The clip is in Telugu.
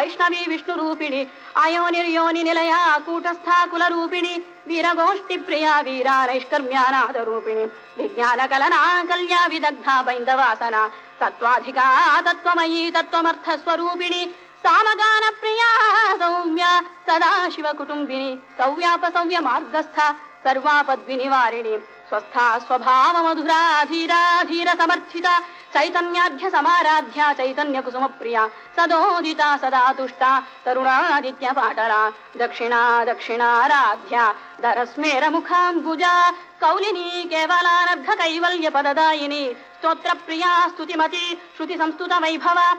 వైష్ణవి విష్ణు రూపిణి అయోనిర్యోని నిలయ కూటస్థా కుల రూపిణి వీరగోష్ఠి ప్రియా వీరా నైష్కర్మ్యానాద రూపిణి విజ్ఞాన కలనా కల్యా విదగ్ధా బైందవాసన తత్వాధికా తత్వమయీ తత్వమర్థ స్వరూపిణి సామగాన ప్రియా సౌమ్య సదాశివ కుటుంబిని సౌవ్యాప సౌవ్య మార్గస్థ సర్వాపద్వి నివారిణి స్వస్థ స్వభావ మధురా ధీరా ధీర సమర్థిత చైతన్యాఢ్య సమారాధ్య చైతన్య కుసుమ ప్రియ సదోదిత సదా తుష్ట తరుణాదిత్య పాటల దక్షిణా దక్షిణారాధ్య ధరస్మేర ముఖాంబుజ కౌలిని కేవలానర్ఘ కైవల్య పదదాయిని స్తోత్ర ప్రియా స్తుతిమతి శృతి సంస్తుత వైభవ